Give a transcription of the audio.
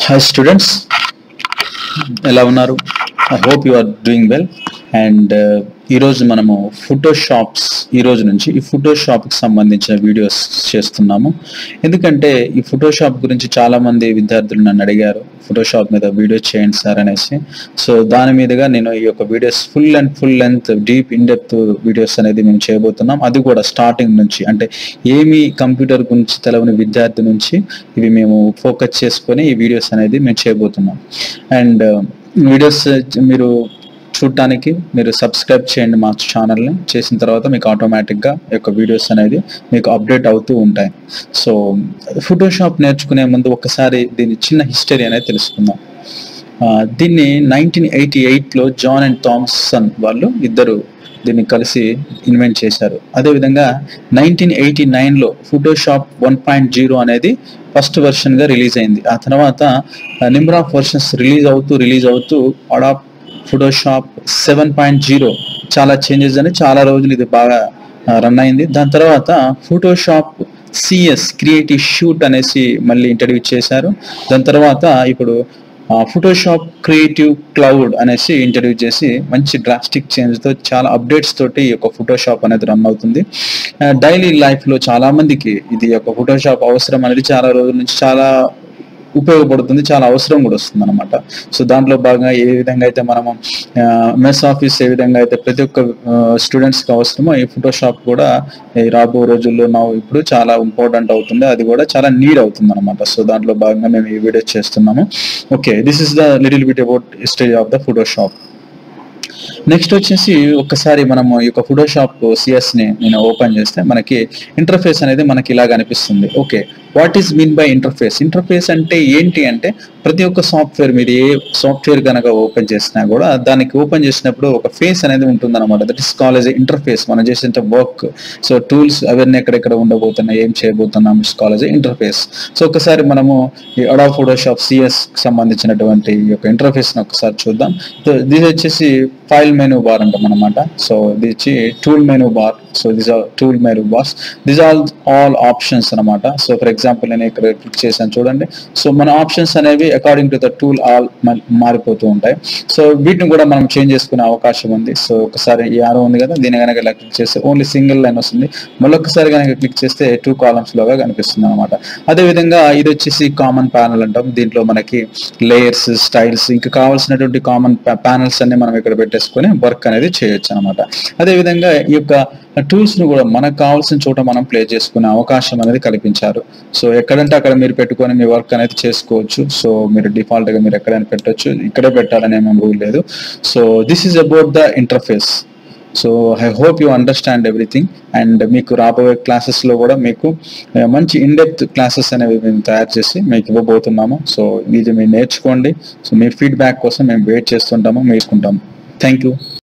hi students ఎలా ఉన్నారు I hope you are doing well and ఈరోజు మనము ఫోటోషాప్స్ ఈ రోజు నుంచి ఈ ఫోటోషాప్కి సంబంధించిన వీడియోస్ చేస్తున్నాము ఎందుకంటే ఈ ఫోటోషాప్ గురించి చాలా మంది విద్యార్థులు నన్ను అడిగారు ఫోటోషాప్ మీద వీడియో చేయండి సార్ అనేసి సో దాని మీదుగా నేను ఈ యొక్క videos full and full length deep in depth videos అనేది మేము చేయబోతున్నాం అది కూడా స్టార్టింగ్ నుంచి అంటే ఏమి కంప్యూటర్ గురించి తెలవని విద్యార్థి నుంచి ఇవి మేము ఫోకస్ చేసుకొని ఈ వీడియోస్ అనేది మేము చేయబోతున్నాం అండ్ వీడియోస్ మీరు చూడటానికి మీరు సబ్స్క్రైబ్ చేయండి మా ఛానల్ని చేసిన తర్వాత మీకు ఆటోమేటిక్గా ఈ యొక్క వీడియోస్ అనేది మీకు అప్డేట్ అవుతూ ఉంటాయి సో ఫోటోషాప్ నేర్చుకునే ముందు ఒకసారి దీని చిన్న హిస్టరీ అనేది తెలుసుకుందాం ఆ, దీన్ని నైన్టీన్ ఎయిటీ ఎయిట్లో జాన్ అండ్ థామ్సన్ వాళ్ళు ఇద్దరు దీన్ని కలిసి ఇన్వెంట్ చేశారు అదేవిధంగా నైన్టీన్ ఎయిటీ నైన్లో ఫోటోషాప్ వన్ పాయింట్ జీరో అనేది ఫస్ట్ వర్షన్గా రిలీజ్ అయింది ఆ తర్వాత నెంబర్ ఆఫ్ వర్షన్స్ రిలీజ్ అవుతూ రిలీజ్ అవుతూ Adobe Photoshop seven point zero చాలా చేంజెస్ అని చాలా రోజులు ఇది బాగా రన్ అయింది దాని తర్వాత ఫోటోషాప్ సిఎస్ క్రియేటివ్ షూట్ అనేసి మళ్ళీ ఇంట్రడ్యూస్ చేశారు దాని తర్వాత ఇప్పుడు ఫోటోషాప్ క్రియేటివ్ క్లౌడ్ అనేసి ఇంట్రడ్యూస్ చేసి మంచి డ్రాస్టిక్ చేంజ్తో చాలా అప్డేట్స్ తోటి ఈ యొక్క ఫోటోషాప్ అనేది రన్ అవుతుంది డైలీ లైఫ్లో చాలా మందికి ఇది యొక్క ఫోటోషాప్ అవసరం అనేది చాలా రోజుల నుంచి చాలా ఉపయోగపడుతుంది చాలా అవసరం కూడా వస్తుంది అనమాట సో దాంట్లో భాగంగా ఏ విధంగా అయితే మనము మెస్ ఆఫీస్ ఏ విధంగా అయితే ప్రతి ఒక్క స్టూడెంట్స్ కి అవసరమో ఈ ఫోటోషాప్ కూడా ఈ రాబో రోజుల్లో నా ఇప్పుడు చాలా ఇంపార్టెంట్ అవుతుంది అది కూడా చాలా నీడ్ అవుతుంది అనమాట సో దాంట్లో భాగంగా మేము ఈ వీడియో చేస్తున్నాము okay this is the little bit about history of the Photoshop next వచ్చేసి ఒక్కసారి మనము ఈ యొక్క ఫోటోషాప్ సిఎస్ ని నేను ఓపెన్ చేస్తే మనకి ఇంటర్ఫేస్ అనేది మనకి ఇలా కనిపిస్తుంది okay what is mean by interface interface అంటే ఏంటి అంటే ప్రతి ఒక్క సాఫ్ట్వేర్ మీద ఏ సాఫ్ట్వేర్ కనుక ఓపెన్ చేసినా కూడా దానికి ఓపెన్ చేసినప్పుడు ఒక ఫేస్ అనేది ఉంటుంది అనమాట దట్ ఇస్ కాలేజ్ ఇంటర్ఫేస్ మనం చేసే వర్క్ సో టూల్స్ అవన్నీ ఎక్కడెక్కడ ఉండబోతున్నాయి ఏం చేయబోతున్నాం కాలేజ్ ఇంటర్ఫేస్ సో ఒకసారి మనము ఈ అడా ఫోటోషాప్ సిఎస్ సంబంధించినటువంటి ఈ యొక్క ఇంటర్ఫేస్ ని ఒకసారి చూద్దాం సో ఇది వచ్చేసి ఫైల్ మెనూ బార్ అంటాం అనమాట సో ఇది వచ్చి tool menu bar so this are tool menu bars this all all options అనమాట సో ఫర్ ఎగ్జాంపుల్ నేను ఇక్కడ క్లిక్ చేశాను చూడండి సో మన ఆప్షన్స్ అనేవి according to the tool all మారిపోతూ ఉంటాయి సో వీటిని కూడా మనం చేంజ్ చేసుకునే అవకాశం ఉంది సో ఒకసారి ఈ ఆరో ఉంది కదా దీని కనుక ఇలా క్లిక్ చేస్తే ఓన్లీ సింగిల్ లైన్ వస్తుంది మళ్ళొకసారి కనుక క్లిక్ చేస్తే టూ కాలమ్స్ లోగా కనిపిస్తుంది అనమాట అదే విధంగా ఇది వచ్చేసి కామన్ ప్యానల్ అంటాం దీంట్లో మనకి లేయర్స్ స్టైల్స్ ఇంకా కావాల్సినటువంటి కామన్ ప్యానల్స్ అన్ని మనం ఇక్కడ పెట్టేసుకొని వర్క్ అనేది చేయొచ్చు అనమాట అదే విధంగా ఈ యొక్క టూల్స్ ను కూడా మనకు కావాల్సిన చోట మనం ప్లే చేసుకునే అవకాశం అనేది కల్పించారు సో ఎక్కడంటే అక్కడ మీరు పెట్టుకొని మీ వర్క్ అనేది చేసుకోవచ్చు సో మీరు డిఫాల్ట్ గా మీరు ఎక్కడైనా పెట్టొచ్చు ఇక్కడే పెట్టాలని ఏమేమి రూల్ లేదు so this is about the interface so I hope you understand everything and మీకు రాబోయే క్లాసెస్ లో కూడా మీకు ఆ, మంచి ఇన్ డెప్త్ క్లాసెస్ అనేవి మేము తయారు చేసి మీకు ఇవ్వబోతున్నాము సో ఇది మీరు నేర్చుకోండి సో మీ ఫీడ్బ్యాక్ కోసం మేము వెయిట్ చేస్తుంటాము మేసుకుంటాము థ్యాంక్ యూ